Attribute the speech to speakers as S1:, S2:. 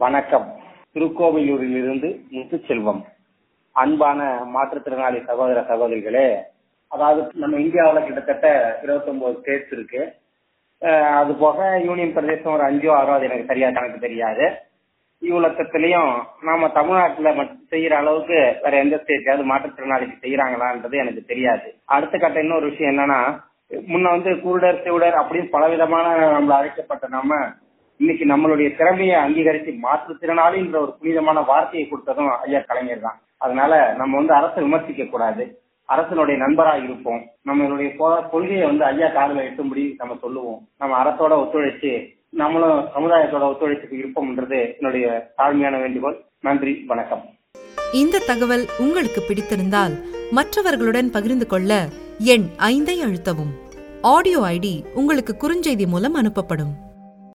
S1: வணக்கம் திருக்கோவிலூரிலிருந்து முத்துச்செல்வம் அன்பான மாற்றுத்திறனாளி சகோதர சகோதரிகளே அதாவது நம்ம இந்தியாவுல கிட்டத்தட்ட 29 ஸ்டேட்ஸ் இருக்கு அஹ் அது போக யூனியன் பிரதேசம் ஒரு அஞ்சோ ஆறோ அது எனக்கு சரியா கணக்கு தெரியாது இவ்வளவுலயும் நாம தமிழ்நாட்டுல மட்டும் செய்யற அளவுக்கு வேற எந்த ஸ்டேட்லயாவது மாற்றுத்திறனாளிக்கு செய்யறாங்களான்றது எனக்கு தெரியாது அடுத்த கட்ட இன்னொரு விஷயம் என்னன்னா முன்ன வந்து குருடர் செவிடர் அப்படின்னு பலவிதமான நம்மள அழைக்கப்பட்ட நாம இன்னைக்கு நம்மளுடைய திறமையை அங்கீகரித்து மாற்றுத்திறனாளின்ற ஒரு புனிதமான வார்த்தையை கொடுத்ததும் ஐயா கலைஞர் தான் அதனால நம்ம வந்து அரசை விமர்சிக்க கூடாது அரசனுடைய நண்பராக இருப்போம் நம்மளுடைய கொ- கொள்கையை வந்து ஐயா காதுல எட்டும்படி நம்ம சொல்லுவோம் நம்ம அரசோட ஒத்துழைச்சு நம்மளும் சமுதாயத்தோட ஒத்துழைச்சு இருப்போம்ன்றது என்னுடைய தாழ்மையான வேண்டுகோள் நன்றி வணக்கம்
S2: இந்த தகவல் உங்களுக்கு பிடித்திருந்தால் மற்றவர்களுடன் பகிர்ந்து கொள்ள எண் ஐந்தை அழுத்தவும் ஆடியோ ஐடி உங்களுக்கு குறுஞ்செய்தி மூலம் அனுப்பப்படும்